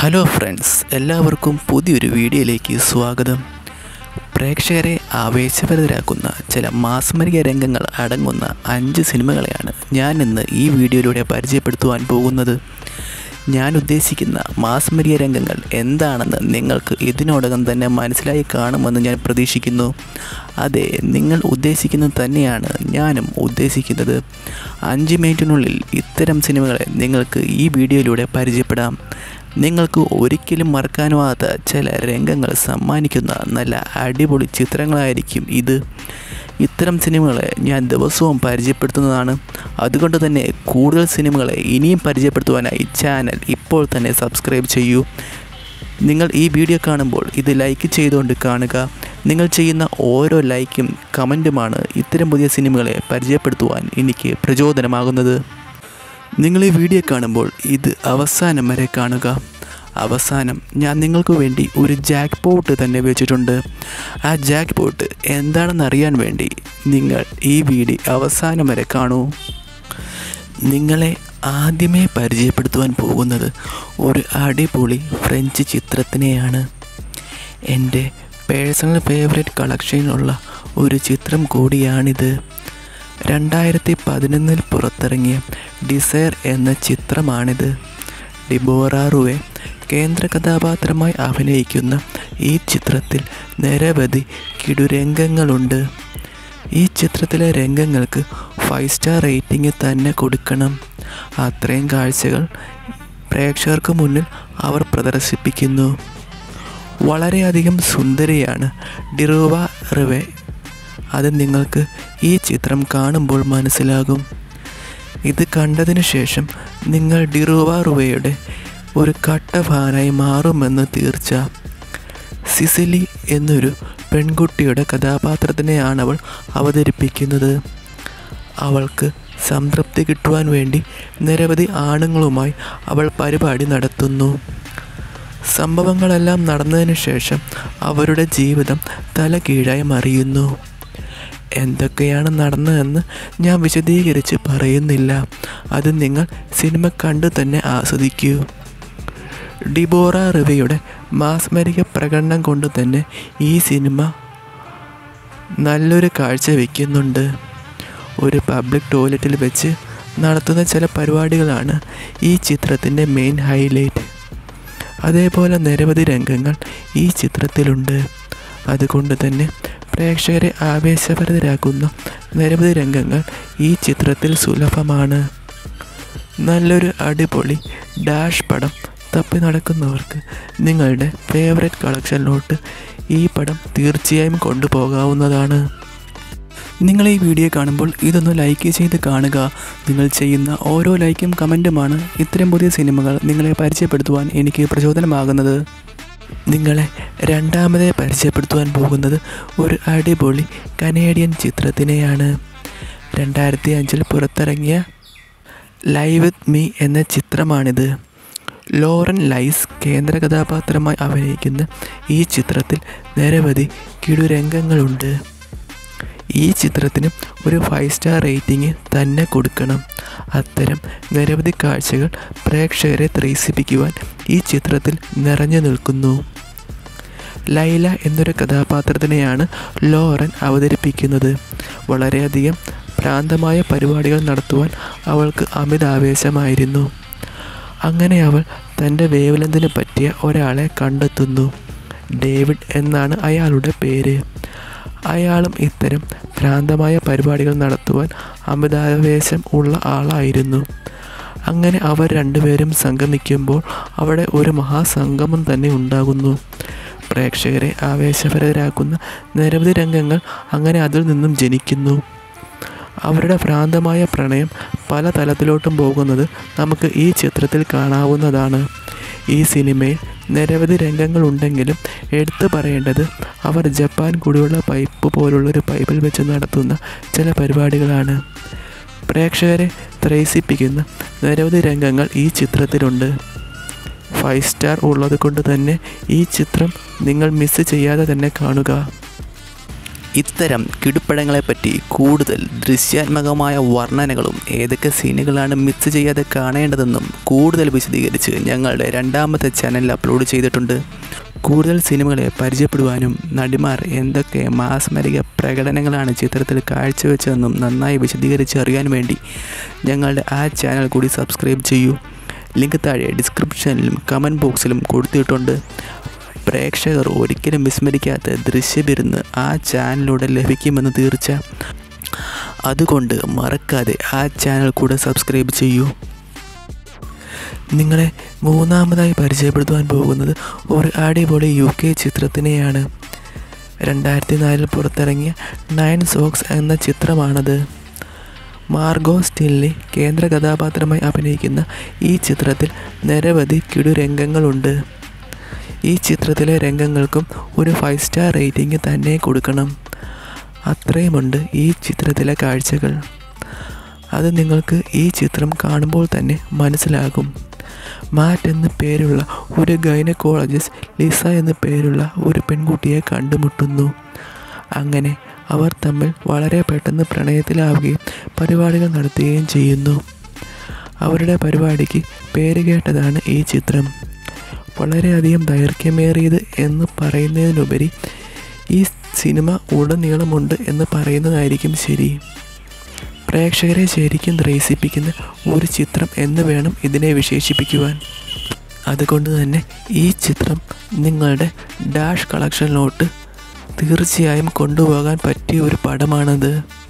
hello friends എല്ലാവർക്കും പുതിയൊരു വീഡിയോയിലേക്ക് സ്വാഗതം പ്രേക്ഷകരെ ആവേശഭരിതരാക്കുന്ന ചില മാസ്മരിക രംഗങ്ങൾ അടങ്ങുന്ന അഞ്ച് സിനിമകളെയാണ് ഞാൻ ഇന്ന് ഈ വീഡിയോയിലൂടെ പരിചയപ്പെടുത്തുവാൻ പോകുന്നത് ഞാൻ ഉദ്ദേശിക്കുന്ന മാസ്മരിക രംഗങ്ങൾ എന്താണെന്ന് നിങ്ങൾക്ക് ഇതിനോടകം തന്നെ മനസ്സിലായി കാണുമെന്ന് ഞാൻ പ്രതീക്ഷിക്കുന്നു അതെ നിങ്ങൾ ഉദ്ദേശിക്കുന്നത് തന്നെയാണ് ഞാനും ഉദ്ദേശിക്കുന്നത് അഞ്ച് മിനിറ്റിനുള്ളിൽ ഇത്തരം സിനിമകളെ നിങ്ങൾക്ക് ഈ വീഡിയോയിലൂടെ പരിചയപ്പെടാം നിങ്ങൾക്ക് ഒരിക്കലും മറക്കാനാവാത്ത ചില രംഗങ്ങൾ സമ്മാനിക്കുന്ന നല്ല അടിപൊളി ചിത്രങ്ങളായിരിക്കും ഇത് ഇത്തരം സിനിമകളെ ഞാൻ ദിവസവും പരിചയപ്പെടുത്തുന്നതാണ് അതുകൊണ്ട് തന്നെ കൂടുതൽ സിനിമകളെ ഇനിയും പരിചയപ്പെടുത്തുവാനായി ചാനൽ ഇപ്പോൾ തന്നെ സബ്സ്ക്രൈബ് ചെയ്യൂ നിങ്ങൾ ഈ വീഡിയോ കാണുമ്പോൾ ഇത് ലൈക്ക് ചെയ്തുകൊണ്ട് കാണുക നിങ്ങൾ ചെയ്യുന്ന ഓരോ ലൈക്കും കമൻറ്റുമാണ് ഇത്തരം പുതിയ സിനിമകളെ പരിചയപ്പെടുത്തുവാൻ എനിക്ക് പ്രചോദനമാകുന്നത് നിങ്ങൾ ഈ വീഡിയോ കാണുമ്പോൾ ഇത് അവസാനം വരെ കാണുക അവസാനം ഞാൻ നിങ്ങൾക്ക് വേണ്ടി ഒരു ജാക്ക് പോട്ട് തന്നെ വെച്ചിട്ടുണ്ട് ആ ജാക്ക് പോട്ട് എന്താണെന്ന് അറിയാൻ വേണ്ടി നിങ്ങൾ ഈ വീഡിയോ അവസാനം വരെ കാണൂ നിങ്ങളെ ആദ്യമേ പരിചയപ്പെടുത്തുവാൻ പോകുന്നത് ഒരു അടിപൊളി ഫ്രഞ്ച് ചിത്രത്തിനെയാണ് എൻ്റെ പേഴ്സണൽ ഫേവറേറ്റ് കളക്ഷനിലുള്ള ഒരു ചിത്രം കൂടിയാണിത് രണ്ടായിരത്തി പതിനൊന്നിൽ പുറത്തിറങ്ങിയ ഡിസയർ എന്ന ചിത്രമാണിത് ഡിബോറാറുവെ കേന്ദ്ര കഥാപാത്രമായി അഭിനയിക്കുന്ന ഈ ചിത്രത്തിൽ നിരവധി കിടുരംഗങ്ങളുണ്ട് ഈ ചിത്രത്തിലെ രംഗങ്ങൾക്ക് ഫൈവ് സ്റ്റാർ റേറ്റിംഗ് തന്നെ കൊടുക്കണം അത്രയും കാഴ്ചകൾ പ്രേക്ഷകർക്ക് മുന്നിൽ അവർ പ്രദർശിപ്പിക്കുന്നു വളരെയധികം സുന്ദരിയാണ് ഡിറുവ റിവെ അത് നിങ്ങൾക്ക് ഈ ചിത്രം കാണുമ്പോൾ മനസ്സിലാകും ഇത് കണ്ടതിന് ശേഷം നിങ്ങൾ ഡിറുവ റുവയുടെ ഒരു കട്ട ഫാനായി മാറുമെന്ന് തീർച്ച സിസിലി എന്നൊരു പെൺകുട്ടിയുടെ കഥാപാത്രത്തിനെയാണ് അവൾ അവതരിപ്പിക്കുന്നത് അവൾക്ക് സംതൃപ്തി കിട്ടുവാൻ വേണ്ടി നിരവധി ആണുങ്ങളുമായി അവൾ പരിപാടി നടത്തുന്നു സംഭവങ്ങളെല്ലാം നടന്നതിന് ശേഷം അവരുടെ ജീവിതം തലകീഴായി മറിയുന്നു എന്തൊക്കെയാണ് നടന്നതെന്ന് ഞാൻ വിശദീകരിച്ച് പറയുന്നില്ല അത് നിങ്ങൾ സിനിമ കണ്ടു തന്നെ ആസ്വദിക്കൂ ഡിബോറ റിവയുടെ മാസ്മരിക പ്രകടനം കൊണ്ട് തന്നെ ഈ സിനിമ നല്ലൊരു കാഴ്ച വയ്ക്കുന്നുണ്ട് ഒരു പബ്ലിക് ടോയ്ലറ്റിൽ വെച്ച് നടത്തുന്ന ചില പരിപാടികളാണ് ഈ ചിത്രത്തിൻ്റെ മെയിൻ ഹൈലൈറ്റ് അതേപോലെ നിരവധി രംഗങ്ങൾ ഈ ചിത്രത്തിലുണ്ട് അതുകൊണ്ട് തന്നെ പ്രേക്ഷകരെ ആവേശഭരിതരാക്കുന്ന നിരവധി രംഗങ്ങൾ ഈ ചിത്രത്തിൽ സുലഭമാണ് നല്ലൊരു അടിപൊളി ഡാഷ് പടം തപ്പി നടക്കുന്നവർക്ക് നിങ്ങളുടെ ഫേവറേറ്റ് കളക്ഷനിലോട്ട് ഈ പടം തീർച്ചയായും കൊണ്ടുപോകാവുന്നതാണ് നിങ്ങൾ ഈ വീഡിയോ കാണുമ്പോൾ ഇതൊന്ന് ലൈക്ക് ചെയ്ത് കാണുക നിങ്ങൾ ചെയ്യുന്ന ഓരോ ലൈക്കും കമൻറ്റുമാണ് ഇത്തരം പുതിയ സിനിമകൾ നിങ്ങളെ പരിചയപ്പെടുത്തുവാൻ എനിക്ക് പ്രചോദനമാകുന്നത് നിങ്ങളെ രണ്ടാമതായി പരിചയപ്പെടുത്തുവാൻ പോകുന്നത് ഒരു അടിപൊളി കനേഡിയൻ ചിത്രത്തിനെയാണ് രണ്ടായിരത്തി അഞ്ചിൽ പുറത്തിറങ്ങിയ ലൈവ് വിത്ത് മീ എന്ന ചിത്രമാണിത് ലോറൻ ലൈസ് കേന്ദ്ര കഥാപാത്രമായി അഭിനയിക്കുന്ന ഈ ചിത്രത്തിൽ നിരവധി കിടുരംഗങ്ങളുണ്ട് ഈ ചിത്രത്തിന് ഒരു ഫൈവ് സ്റ്റാർ റേറ്റിംഗ് തന്നെ കൊടുക്കണം അത്തരം നിരവധി കാഴ്ചകൾ പ്രേക്ഷകരെ ത്രയിസിപ്പിക്കുവാൻ ഈ ചിത്രത്തിൽ നിറഞ്ഞു നിൽക്കുന്നു ലൈല എന്നൊരു കഥാപാത്രത്തിനെയാണ് ലോറൻ അവതരിപ്പിക്കുന്നത് വളരെയധികം ഭ്രാന്തമായ പരിപാടികൾ നടത്തുവാൻ അവൾക്ക് അമിതാവേശമായിരുന്നു അങ്ങനെ അവൾ തൻ്റെ വേവലന്തിന് പറ്റിയ ഒരാളെ കണ്ടെത്തുന്നു ഡേവിഡ് എന്നാണ് അയാളുടെ പേര് അയാളും ഇത്തരം ഭ്രാന്തമായ പരിപാടികൾ നടത്തുവാൻ അമിതാവേശം ഉള്ള ആളായിരുന്നു അങ്ങനെ അവർ രണ്ടുപേരും സംഗമിക്കുമ്പോൾ അവിടെ ഒരു മഹാസംഗമം തന്നെ ഉണ്ടാകുന്നു പ്രേക്ഷകരെ ആവേശഭരിതരാക്കുന്ന നിരവധി രംഗങ്ങൾ അങ്ങനെ അതിൽ നിന്നും ജനിക്കുന്നു അവരുടെ ഭ്രാന്തമായ പ്രണയം പല തലത്തിലോട്ടും പോകുന്നത് നമുക്ക് ഈ ചിത്രത്തിൽ കാണാവുന്നതാണ് ഈ സിനിമയിൽ നിരവധി രംഗങ്ങളുണ്ടെങ്കിലും എടുത്തു പറയേണ്ടത് അവർ ജപ്പാൻ കുടിവെള്ള പൈപ്പ് പോലുള്ളൊരു പൈപ്പിൽ വെച്ച് നടത്തുന്ന ചില പരിപാടികളാണ് പ്രേക്ഷകരെ ത്രയിസിപ്പിക്കുന്ന നിരവധി രംഗങ്ങൾ ഈ ചിത്രത്തിലുണ്ട് ഫൈവ് സ്റ്റാർ ഉള്ളത് കൊണ്ട് തന്നെ ഈ ചിത്രം നിങ്ങൾ മിസ് ചെയ്യാതെ തന്നെ കാണുക ഇത്തരം കിടുപ്പടങ്ങളെപ്പറ്റി കൂടുതൽ ദൃശ്യാത്മകമായ വർണ്ണനകളും ഏതൊക്കെ സീനുകളാണ് മിസ് ചെയ്യാതെ കാണേണ്ടതെന്നും കൂടുതൽ വിശദീകരിച്ച് ഞങ്ങളുടെ രണ്ടാമത്തെ ചാനലിൽ അപ്ലോഡ് ചെയ്തിട്ടുണ്ട് കൂടുതൽ സിനിമകളെ പരിചയപ്പെടുവാനും നടിമാർ എന്തൊക്കെ മാസ്മരിക പ്രകടനങ്ങളാണ് ചിത്രത്തിൽ കാഴ്ചവെച്ചതെന്നും നന്നായി വിശദീകരിച്ച് അറിയാൻ വേണ്ടി ഞങ്ങളുടെ ആ ചാനൽ കൂടി സബ്സ്ക്രൈബ് ചെയ്യൂ ലിങ്ക് താഴെ ഡിസ്ക്രിപ്ഷനിലും കമൻറ്റ് ബോക്സിലും കൊടുത്തിട്ടുണ്ട് പ്രേക്ഷകർ ഒരിക്കലും വിസ്മരിക്കാത്ത ദൃശ്യവിരുന്ന് ആ ചാനലിലൂടെ ലഭിക്കുമെന്ന് തീർച്ച അതുകൊണ്ട് മറക്കാതെ ആ ചാനൽ കൂടെ സബ്സ്ക്രൈബ് ചെയ്യൂ നിങ്ങളെ മൂന്നാമതായി പരിചയപ്പെടുത്തുവാൻ പോകുന്നത് ഒരു അടിപൊളി യു കെ ചിത്രത്തിനെയാണ് രണ്ടായിരത്തി നാലിൽ പുറത്തിറങ്ങിയ നയൻ സോക്സ് എന്ന ചിത്രമാണത് മാർഗോ സ്റ്റില്ലി കേന്ദ്ര കഥാപാത്രമായി അഭിനയിക്കുന്ന ഈ ചിത്രത്തിൽ നിരവധി കിടുരംഗങ്ങളുണ്ട് ഈ ചിത്രത്തിലെ രംഗങ്ങൾക്കും ഒരു ഫൈവ് സ്റ്റാർ റേറ്റിംഗ് തന്നെ കൊടുക്കണം അത്രയുമുണ്ട് ഈ ചിത്രത്തിലെ കാഴ്ചകൾ അത് നിങ്ങൾക്ക് ഈ ചിത്രം കാണുമ്പോൾ തന്നെ മനസ്സിലാകും മാറ്റ് എന്ന പേരുള്ള ഒരു ഗൈനക്കോളജിസ്റ്റ് ലിസ എന്ന പേരുള്ള ഒരു പെൺകുട്ടിയെ കണ്ടുമുട്ടുന്നു അങ്ങനെ അവർ തമ്മിൽ വളരെ പെട്ടെന്ന് പ്രണയത്തിലാവുകയും പരിപാടികൾ നടത്തുകയും ചെയ്യുന്നു അവരുടെ പരിപാടിക്ക് പേര് കേട്ടതാണ് ഈ ചിത്രം വളരെയധികം ദൈർഘ്യമേറിയത് എന്ന് പറയുന്നതിനുപരി ഈ സിനിമ ഉടനീളമുണ്ട് എന്ന് പറയുന്നതായിരിക്കും ശരി പ്രേക്ഷകരെ ശരിക്കും ത്രയിപ്പിക്കുന്ന ഒരു ചിത്രം എന്ന് വേണം ഇതിനെ വിശേഷിപ്പിക്കുവാൻ അതുകൊണ്ട് തന്നെ ഈ ചിത്രം നിങ്ങളുടെ ഡാഷ് കളക്ഷനിലോട്ട് തീർച്ചയായും കൊണ്ടുപോകാൻ പറ്റിയ ഒരു പടമാണത്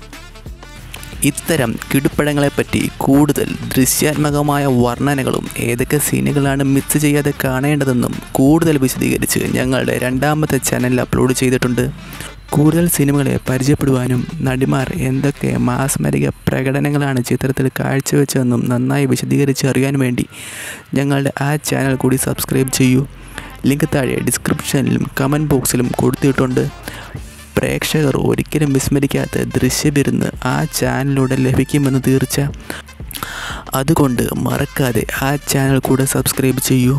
ഇത്തരം കിടുപ്പടങ്ങളെപ്പറ്റി കൂടുതൽ ദൃശ്യാത്മകമായ വർണ്ണനകളും ഏതൊക്കെ സീനുകളാണ് മിസ് ചെയ്യാതെ കാണേണ്ടതെന്നും കൂടുതൽ വിശദീകരിച്ച് ഞങ്ങളുടെ രണ്ടാമത്തെ ചാനലിൽ അപ്ലോഡ് ചെയ്തിട്ടുണ്ട് കൂടുതൽ സിനിമകളെ പരിചയപ്പെടുവാനും നടിമാർ എന്തൊക്കെ മാസ്മരിക പ്രകടനങ്ങളാണ് ചിത്രത്തിൽ കാഴ്ചവെച്ചതെന്നും നന്നായി വിശദീകരിച്ച് അറിയാൻ വേണ്ടി ഞങ്ങളുടെ ആ ചാനൽ കൂടി സബ്സ്ക്രൈബ് ചെയ്യൂ ലിങ്ക് താഴെ ഡിസ്ക്രിപ്ഷനിലും കമൻറ്റ് ബോക്സിലും കൊടുത്തിട്ടുണ്ട് പ്രേക്ഷകർ ഒരിക്കലും വിസ്മരിക്കാത്ത ദൃശ്യവിരുന്ന് ആ ചാനലിലൂടെ ലഭിക്കുമെന്ന് തീർച്ച അതുകൊണ്ട് മറക്കാതെ ആ ചാനൽ കൂടെ സബ്സ്ക്രൈബ് ചെയ്യൂ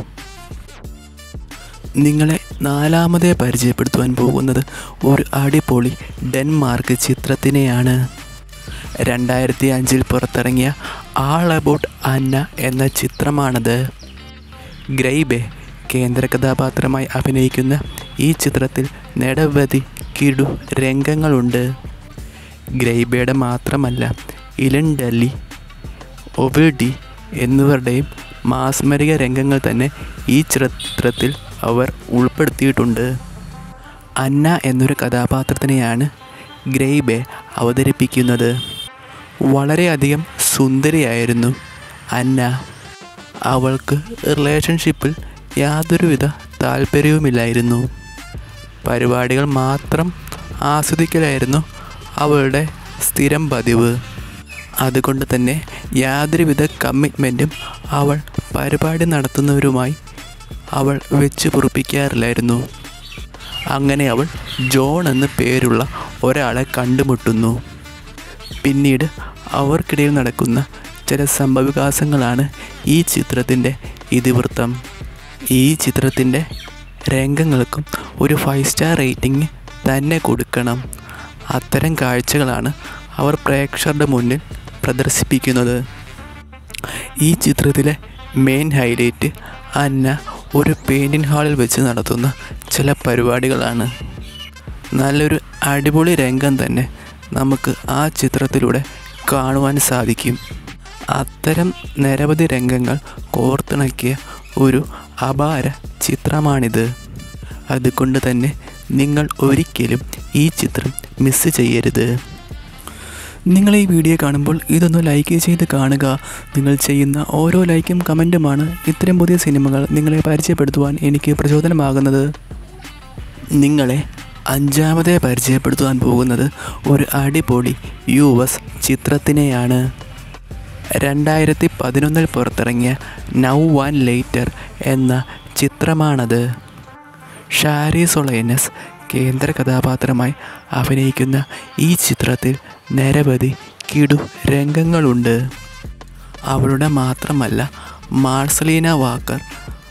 നിങ്ങളെ നാലാമതേ പരിചയപ്പെടുത്തുവാൻ പോകുന്നത് ഒരു അടിപൊളി ഡെൻമാർക്ക് ചിത്രത്തിനെയാണ് രണ്ടായിരത്തി അഞ്ചിൽ പുറത്തിറങ്ങിയ ആൾ അബൌട്ട് അന്ന എന്ന ചിത്രമാണത് ഗ്രൈബെ കേന്ദ്ര കഥാപാത്രമായി അഭിനയിക്കുന്ന ഈ ചിത്രത്തിൽ നിരവധി കിടു രംഗങ്ങളുണ്ട് ഗ്രൈബയുടെ മാത്രമല്ല ഇലൻ ഡല്ലി ഒബിഡി എന്നിവരുടെയും മാസ്മരിക രംഗങ്ങൾ തന്നെ ഈ ചിത്രത്തിൽ അവർ ഉൾപ്പെടുത്തിയിട്ടുണ്ട് അന്ന എന്നൊരു കഥാപാത്രത്തിനെയാണ് ഗ്രൈബെ അവതരിപ്പിക്കുന്നത് വളരെയധികം സുന്ദരിയായിരുന്നു അന്ന അവൾക്ക് റിലേഷൻഷിപ്പിൽ യാതൊരുവിധ താല്പര്യവുമില്ലായിരുന്നു പരിപാടികൾ മാത്രം ആസ്വദിക്കലായിരുന്നു അവളുടെ സ്ഥിരം പതിവ് അതുകൊണ്ട് തന്നെ യാതൊരുവിധ കമ്മിറ്റ്മെൻറ്റും അവൾ പരിപാടി നടത്തുന്നവരുമായി അവൾ വെച്ച് പൊറുപ്പിക്കാറില്ലായിരുന്നു അങ്ങനെ അവൾ ജോൺ എന്ന് പേരുള്ള ഒരാളെ കണ്ടുമുട്ടുന്നു പിന്നീട് അവർക്കിടയിൽ നടക്കുന്ന ചില സംഭവവികാസങ്ങളാണ് ഈ ചിത്രത്തിൻ്റെ ഇതിവൃത്തം ഈ ചിത്രത്തിൻ്റെ രംഗങ്ങൾക്കും ഒരു ഫൈവ് സ്റ്റാർ റേറ്റിംഗ് തന്നെ കൊടുക്കണം അത്തരം കാഴ്ചകളാണ് അവർ പ്രേക്ഷകരുടെ മുന്നിൽ പ്രദർശിപ്പിക്കുന്നത് ഈ ചിത്രത്തിലെ മെയിൻ ഹൈലൈറ്റ് അന്ന ഒരു പെയിൻറ്റിംഗ് ഹാളിൽ വെച്ച് നടത്തുന്ന ചില പരിപാടികളാണ് നല്ലൊരു അടിപൊളി രംഗം തന്നെ നമുക്ക് ആ ചിത്രത്തിലൂടെ കാണുവാൻ സാധിക്കും അത്തരം നിരവധി രംഗങ്ങൾ കോർത്തിണക്കിയ ഒരു അപാര ചിത്രമാണിത് അതുകൊണ്ട് തന്നെ നിങ്ങൾ ഒരിക്കലും ഈ ചിത്രം മിസ് ചെയ്യരുത് നിങ്ങൾ ഈ വീഡിയോ കാണുമ്പോൾ ഇതൊന്ന് ലൈക്ക് ചെയ്ത് കാണുക നിങ്ങൾ ചെയ്യുന്ന ഓരോ ലൈക്കും കമൻറ്റുമാണ് ഇത്തരം പുതിയ സിനിമകൾ നിങ്ങളെ പരിചയപ്പെടുത്തുവാൻ എനിക്ക് പ്രചോദനമാകുന്നത് നിങ്ങളെ അഞ്ചാമതെ പരിചയപ്പെടുത്തുവാൻ പോകുന്നത് ഒരു അടിപൊളി യു എസ് ചിത്രത്തിനെയാണ് രണ്ടായിരത്തി പതിനൊന്നിൽ പുറത്തിറങ്ങിയ നൗ വൺ ലേറ്റർ എന്ന ചിത്രമാണത് ഷാരി സൊളൈനസ് കേന്ദ്ര കഥാപാത്രമായി അഭിനയിക്കുന്ന ഈ ചിത്രത്തിൽ നിരവധി കിടു രംഗങ്ങളുണ്ട് അവളുടെ മാത്രമല്ല മാർസലീന വാക്കർ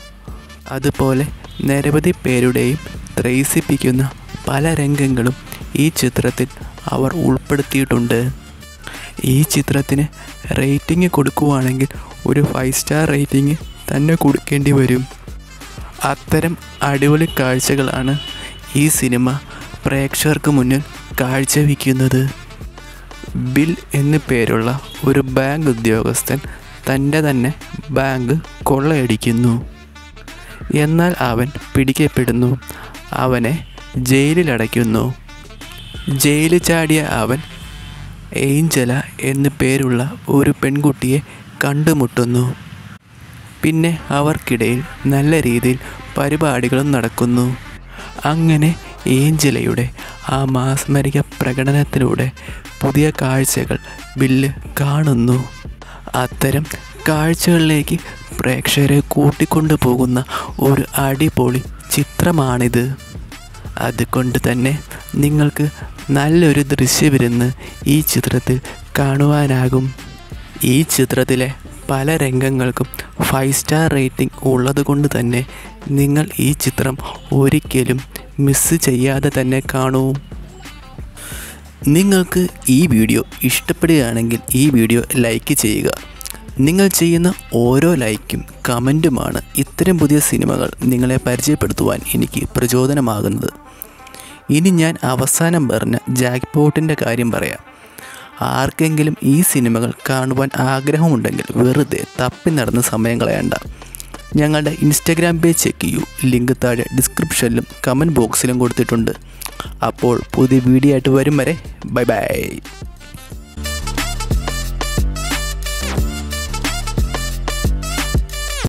അതുപോലെ നിരവധി പേരുടെയും ത്രയിസിപ്പിക്കുന്ന പല രംഗങ്ങളും ഈ ചിത്രത്തിൽ അവർ ഉൾപ്പെടുത്തിയിട്ടുണ്ട് ഈ ചിത്രത്തിന് റേറ്റിംഗ് കൊടുക്കുവാണെങ്കിൽ ഒരു ഫൈവ് സ്റ്റാർ റേറ്റിംഗ് തന്നെ കൊടുക്കേണ്ടി വരും അത്തരം അടിപൊളി കാഴ്ചകളാണ് ഈ സിനിമ പ്രേക്ഷകർക്ക് മുന്നിൽ കാഴ്ചവെക്കുന്നത് ബിൽ എന്നു പേരുള്ള ഒരു ബാങ്ക് ഉദ്യോഗസ്ഥൻ തൻ്റെ തന്നെ ബാങ്ക് കൊള്ളയടിക്കുന്നു എന്നാൽ അവൻ പിടിക്കപ്പെടുന്നു അവനെ ജയിലിലടയ്ക്കുന്നു ജയിലിൽ ചാടിയ അവൻ ഏഞ്ചല എന്നു പേരുള്ള ഒരു പെൺകുട്ടിയെ കണ്ടുമുട്ടുന്നു പിന്നെ അവർക്കിടയിൽ നല്ല രീതിയിൽ പരിപാടികളും നടക്കുന്നു അങ്ങനെ ഏഞ്ചലയുടെ ആ മാസ്മരിക പ്രകടനത്തിലൂടെ പുതിയ കാഴ്ചകൾ ബില്ല് കാണുന്നു അത്തരം കാഴ്ചകളിലേക്ക് പ്രേക്ഷകരെ കൂട്ടിക്കൊണ്ടു പോകുന്ന ഒരു അടിപൊളി ചിത്രമാണിത് അതുകൊണ്ട് തന്നെ നിങ്ങൾക്ക് നല്ലൊരു ദൃശ്യവിരുന്ന് ഈ ചിത്രത്തിൽ കാണുവാനാകും ഈ ചിത്രത്തിലെ പല രംഗങ്ങൾക്കും ഫൈവ് സ്റ്റാർ റേറ്റിംഗ് ഉള്ളതുകൊണ്ട് തന്നെ നിങ്ങൾ ഈ ചിത്രം ഒരിക്കലും മിസ് ചെയ്യാതെ തന്നെ കാണൂ നിങ്ങൾക്ക് ഈ വീഡിയോ ഇഷ്ടപ്പെടുകയാണെങ്കിൽ ഈ വീഡിയോ ലൈക്ക് ചെയ്യുക നിങ്ങൾ ചെയ്യുന്ന ഓരോ ലൈക്കും കമൻറ്റുമാണ് ഇത്തരം പുതിയ സിനിമകൾ നിങ്ങളെ പരിചയപ്പെടുത്തുവാൻ എനിക്ക് പ്രചോദനമാകുന്നത് ഇനി ഞാൻ അവസാനം പറഞ്ഞ ജാക്ക് പോട്ടിൻ്റെ കാര്യം പറയാം ആർക്കെങ്കിലും ഈ സിനിമകൾ കാണുവാൻ ആഗ്രഹമുണ്ടെങ്കിൽ വെറുതെ തപ്പി നടന്ന് സമയം കളയണ്ട ഞങ്ങളുടെ ഇൻസ്റ്റഗ്രാം പേജ് ചെക്ക് ചെയ്യൂ ലിങ്ക് താഴെ ഡിസ്ക്രിപ്ഷനിലും കമൻറ്റ് ബോക്സിലും കൊടുത്തിട്ടുണ്ട് അപ്പോൾ പുതിയ വീഡിയോ ആയിട്ട് വരും വരെ ബൈ ബൈ